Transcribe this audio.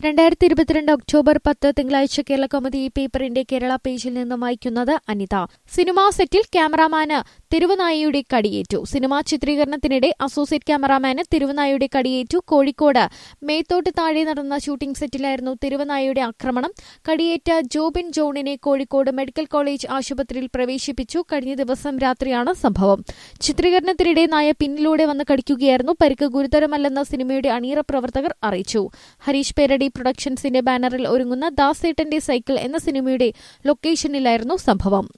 രണ്ടായിരത്തി ഇരുപത്തിരണ്ട് ഒക്ടോബർ പത്ത് തിങ്കളാഴ്ച കേരള കൗമുദി ഈ പേപ്പറിന്റെ കേരള പേജിൽ നിന്നും വായിക്കുന്നത് അനിത സിനിമാ സെറ്റിൽ ക്യാമറാമാന് തിരുവനായിയുടെ കടിയേറ്റു സിനിമാ ചിത്രീകരണത്തിനിടെ അസോസിയേറ്റ് ക്യാമറാമാന് തിരുവനായിയുടെ കടിയേറ്റു കോഴിക്കോട് മേത്തോട്ട് താഴെ നടന്ന ഷൂട്ടിംഗ് സെറ്റിലായിരുന്നു തിരുവനായിയുടെ ആക്രമണം കടിയേറ്റ ജോബിൻ ജോണിനെ കോഴിക്കോട് മെഡിക്കൽ കോളേജ് ആശുപത്രിയിൽ പ്രവേശിപ്പിച്ചു കഴിഞ്ഞ ദിവസം രാത്രിയാണ് സംഭവം ചിത്രീകരണത്തിനിടെ നായ പിന്നിലൂടെ വന്ന് കടിക്കുകയായിരുന്നു പരിക്ക് ഗുരുതരമല്ലെന്ന് സിനിമയുടെ അണിയറ പ്രവർത്തകർ അറിയിച്ചു ഹരീഷ് പേരടി പ്രൊഡക്ഷൻസിന്റെ ബാനറിൽ ഒരുങ്ങുന്ന ദാസേട്ടന്റെ സൈക്കിൾ എന്ന സിനിമയുടെ ലൊക്കേഷനിലായിരുന്നു സംഭവം